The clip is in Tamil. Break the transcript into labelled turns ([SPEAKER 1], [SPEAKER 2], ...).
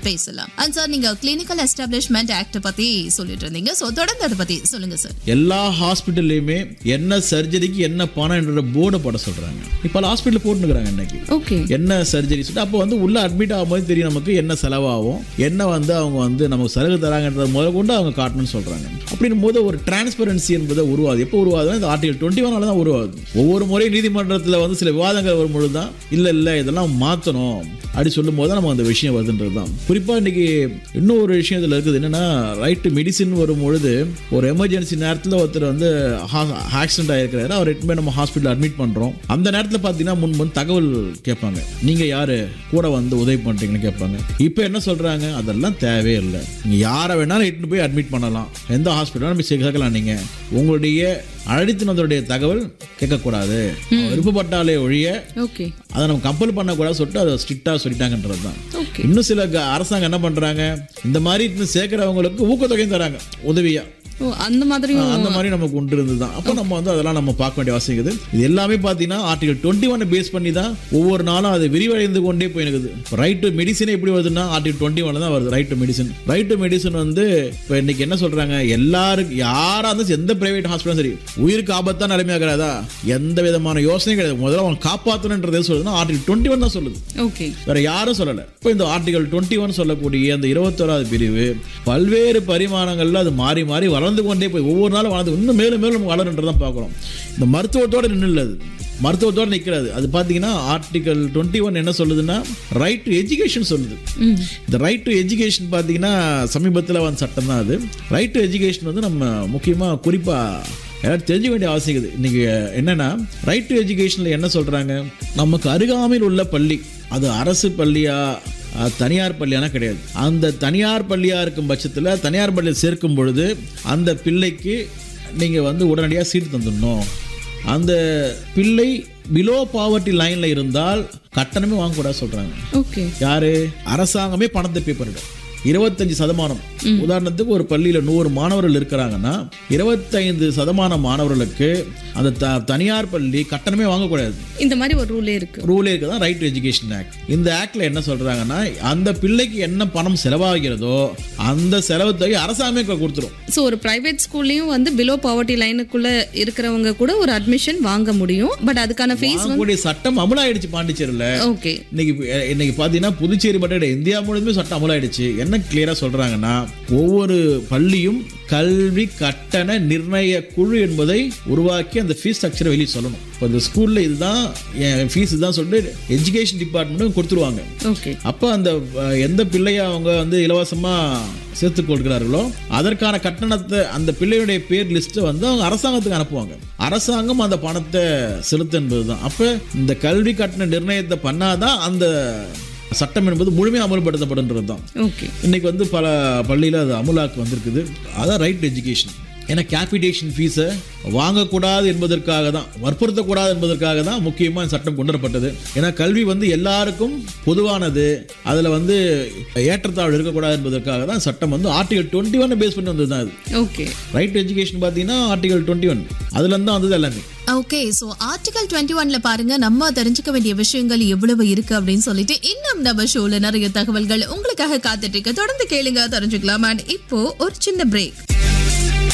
[SPEAKER 1] பேசலாம் அண்ட் சார் நீங்க கிளினிக்கல் எஸ்டாப்ளிஷ்மெண்ட் ஆக்ட் பத்தி சொல்லிட்டு இருந்தீங்க சோ தொடர்ந்து அதை பத்தி சொல்லுங்க சார்
[SPEAKER 2] எல்லா ஹாஸ்பிட்டல்லையுமே என்ன சர்ஜரிக்கு என்ன பணம்ன்ற போர்டை போட சொல்றாங்க இப்போ பல ஹாஸ்பிட்டல் போட்டுக்கிறாங்க இன்னைக்கு
[SPEAKER 1] ஓகே
[SPEAKER 2] என்ன சர்ஜரி சொல்லிட்டு அப்போ வந்து உள்ள அட்மிட் ஆகும்போது தெரியும் நமக்கு என்ன செலவாகும் என்ன வந்து அவங்க வந்து நமக்கு சலுகை தராங்கன்றத முதல் கொண்டு அவங்க காட்டணும்னு சொல்றாங்க அப்படின்னும் போது ஒரு டிரான்ஸ்பரன்சி என்பது உருவாது எப்போ உருவாதுன்னா இந்த ஆர்டிகல் டுவெண்ட்டி ஒன்னால தான் உருவாது ஒவ்வொரு முறை நீதிமன்றத்தில் வந்து சில விவாதங்கள் வரும்பொழுது தான் இல்லை இல்லை இதெல்லாம் மாற்றணும் அப்படி சொல்லும் போது தான் நம்ம அந்த விஷயம் வருதுன்றது தான் குறிப்பாக இன்னைக்கு இன்னும் ஒரு விஷயம் இதில் இருக்குது என்னன்னா ரைட் டு மெடிசின் வரும் பொழுது ஒரு எமர்ஜென்சி நேரத்தில் ஒருத்தர் வந்து ஆக்சிடென்ட் ஆயிருக்கிறாரு அவர் எட்டுமே நம்ம ஹாஸ்பிட்டல் அட்மிட் பண்ணுறோம் அந்த நேரத்தில் பார்த்தீங்கன்னா முன் முன் தகவல் கேட்பாங்க நீங்கள் யார் கூட வந்து உதவி பண்ணுறீங்கன்னு கேட்பாங்க இப்போ என்ன சொல்கிறாங்க அதெல்லாம் தேவையே இல்லை நீங்கள் யாரை வேணாலும் இட்டுன்னு போய் அட்மிட் பண்ணலாம் எந்த ஹாஸ்பிட்டலும் போய் கேட்கலாம் நீங்கள் உங்களுடைய அழைத்தினதோடைய தகவல் கேட்கக்கூடாது விருப்பப்பட்டாலே ஒழிய
[SPEAKER 1] ஓகே
[SPEAKER 2] அதை நம்ம கம்பல் பண்ணக்கூடாது சொல்லிட்டு அதை ஸ்ட்ரிக்டாக சொல்லிட்டாங்கன்றது தான்
[SPEAKER 1] ஓகே
[SPEAKER 2] இன்னும் சில க- அரசாங்கம் என்ன பண்ணுறாங்க இந்த மாதிரி இன்னும் சேர்க்குறவங்களுக்கு ஊக்கத்தொகையும் தராங்க உதவியாக
[SPEAKER 1] ஓ அந்த மாதிரி
[SPEAKER 2] அந்த மாதிரி நமக்கு உண்டு இருந்தது தான் அப்போ நம்ம வந்து அதெல்லாம் நம்ம பார்க்க வேண்டிய அவசியம் இருக்குது இது எல்லாமே பார்த்தீங்கன்னா ஆர்டிகல் டுவெண்ட்டி ஒன் பேஸ் பண்ணி தான் ஒவ்வொரு நாளும் அது விரிவடைந்து கொண்டே போயிருக்குது ரைட் டு மெடிசன் எப்படி வருதுன்னா ஆர்டிகல் டுவெண்ட்டி ஒன்ல தான் வருது right to medicine right to medicine வந்து இப்போ இன்னைக்கு என்ன சொல்றாங்க எல்லாருக்கும் யாரா இருந்தாலும் எந்த பிரைவேட் ஹாஸ்பிட்டலும் சரி உயிருக்கு ஆபத்தான் நிலைமையாகிறாதா எந்த விதமான யோசனையும் கிடையாது முதல்ல அவன் காப்பாற்றணுன்றதே சொல்லுதுன்னா ஆர்டிகல் டுவெண்ட்டி ஒன் தான் சொல்லுது
[SPEAKER 1] ஓகே
[SPEAKER 2] வேற யாரும் சொல்லல இப்போ இந்த ஆர்டிகல் டுவெண்ட்டி ஒன் சொல்லக்கூடிய அந்த இருபத்தோராவது பிரிவு பல்வேறு பரிமாணங்கள்ல அது மாறி மாறி வளர்ந்து கொண்டே போய் ஒவ்வொரு நாளும் வளர்ந்து இன்னும் மேலும் மேலும் நம்ம வளருன்றதான் பார்க்குறோம் இந்த மருத்துவத்தோட நின்று மருத்துவத்தோட நிற்கிறது அது பார்த்தீங்கன்னா ஆர்டிகல் டுவெண்ட்டி ஒன் என்ன சொல்லுதுன்னா ரைட் டு எஜுகேஷன் சொல்லுது இந்த ரைட் டு எஜுகேஷன் பார்த்தீங்கன்னா சமீபத்தில் வந்த சட்டம் தான் அது ரைட் டு எஜுகேஷன் வந்து நம்ம முக்கியமாக குறிப்பாக எல்லாரும் தெரிஞ்சுக்க வேண்டிய அவசியம் இருக்குது இன்னைக்கு என்னன்னா ரைட் டு எஜுகேஷனில் என்ன சொல்கிறாங்க நமக்கு அருகாமையில் உள்ள பள்ளி அது அரசு பள்ளியா அஹ், தனியார் பள்ளியானா கிடையாது அந்த தனியார் பள்ளியாக இருக்கும் பட்சத்தில் தனியார் பள்ளியில் சேர்க்கும் பொழுது அந்த பிள்ளைக்கு நீங்கள் வந்து உடனடியாக சீட்டு தந்துடணும் அந்த பிள்ளை பிலோ பாவர்ட்டி லைனில் இருந்தால் கட்டணமே வாங்கக்கூடாது சொல்கிறாங்க
[SPEAKER 1] ஓகே
[SPEAKER 2] யாரு அரசாங்கமே பணத்தை பே பண்ணிடும் இருபத்தஞ்சு சதமானம் உதாரணத்துக்கு ஒரு பள்ளியில நூறு மாணவர்கள் இருக்கிறாங்கன்னா இருபத்தைந்து சதமான மாணவர்களுக்கு அந்த த- தனியார் பள்ளி கட்டணமே வாங்கக்கூடாது
[SPEAKER 1] இந்த மாதிரி ஒரு ரூலே இருக்கு
[SPEAKER 2] ரூலே இருக்குதான் ரைட் டு எஜுகேஷன் ஆக்ட் இந்த ஆக்ட்ல என்ன சொல்றாங்கன்னா அந்த பிள்ளைக்கு என்ன பணம் செலவாகிறதோ அந்த செலவு தொகை அரசாங்கமே க- கொடுத்துரும்
[SPEAKER 3] ஸோ ஒரு பிரைவேட் ஸ்கூல்லையும் வந்து பிலோ பாவர்ட்டி லைனுக்குள்ள இருக்கிறவங்க கூட ஒரு அட்மிஷன் வாங்க முடியும் பட் அதுக்கான ஃபீஸ் வந்து
[SPEAKER 2] வாங்கக்கூடிய சட்டம் அமலாயிடுச்சு பாண்டிச்சேரியில்
[SPEAKER 3] ஓகே
[SPEAKER 2] இன்னைக்கு இன்னைக்கு பார்த்தீங்கன்னா புதுச்சேரி மட்டும் கிடையாது இந்தியா முழுவதுமே சட்டம் அமலாயிடுச்சு என்ன கிளியரா சொல்றாங்கன்னா ஒவ்வொரு பள்ளியும் கல்வி கட்டண நிர்ணய குழு என்பதை உருவாக்கி அந்த ஃபீஸ் ஸ்ட்ரக்சரை வெளியே சொல்லணும் இப்போ இந்த ஸ்கூல்ல இதுதான் என் ஃபீஸ் இதுதான் சொல்லிட்டு எஜுகேஷன் டிபார்ட்மெண்ட்டும் கொடுத்துருவாங்க
[SPEAKER 3] ஓகே
[SPEAKER 2] அப்போ அந்த அஹ், எந்த பிள்ளையை அவங்க வந்து இலவசமா சேர்த்துக் கொள்கிறார்களோ அதற்கான கட்டணத்தை அந்த பிள்ளையுடைய பேர் லிஸ்ட்டை வந்து அவங்க அரசாங்கத்துக்கு அனுப்புவாங்க அரசாங்கம் அந்த பணத்தை செலுத்து என்பது தான் அப்போ இந்த கல்வி கட்டண நிர்ணயத்தை பண்ணாதான் அந்த சட்டம் என்பது முழுமையாக அமல்படுத்தப்படுன்றது தான்
[SPEAKER 3] ஓகே
[SPEAKER 2] இன்னைக்கு வந்து பல பள்ளியில் அது அமுலாக்கு வந்திருக்குது அதான் ரைட் எஜுகேஷன் ஏன்னா கேபிடேஷன் ஃபீஸை வாங்கக்கூடாது என்பதற்காக தான் வற்புறுத்தக்கூடாது என்பதற்காக தான் முக்கியமாக இந்த சட்டம் கொண்டு வரப்பட்டது ஏன்னா கல்வி வந்து எல்லாருக்கும் பொதுவானது அதில் வந்து ஏற்றத்தாழ்வு இருக்கக்கூடாது என்பதற்காக தான் சட்டம் வந்து ஆர்டிகல் டுவெண்ட்டி ஒன் பேஸ் பண்ணி வந்தது தான் அது
[SPEAKER 3] ஓகே
[SPEAKER 2] ரைட் எஜுகேஷன் பார்த்தீங்கன்னா ஆர்டிகல் டுவெண்ட்டி ஒன் அதுலேருந்து தான் வந்தது எல்லாமே
[SPEAKER 1] ஓகே சோ ஆர்டிகல் டுவெண்ட்டி ஒன்ல பாருங்க நம்ம தெரிஞ்சுக்க வேண்டிய விஷயங்கள் எவ்வளவு இருக்கு அப்படின்னு சொல்லிட்டு இன்னும் நம்ம ஷோல நிறைய தகவல்கள் உங்களுக்காக காத்துட்டு இருக்கு தொடர்ந்து கேளுங்க தெரிஞ்சுக்கலாம் அண்ட் இப்போ ஒரு சின்ன பிரேக்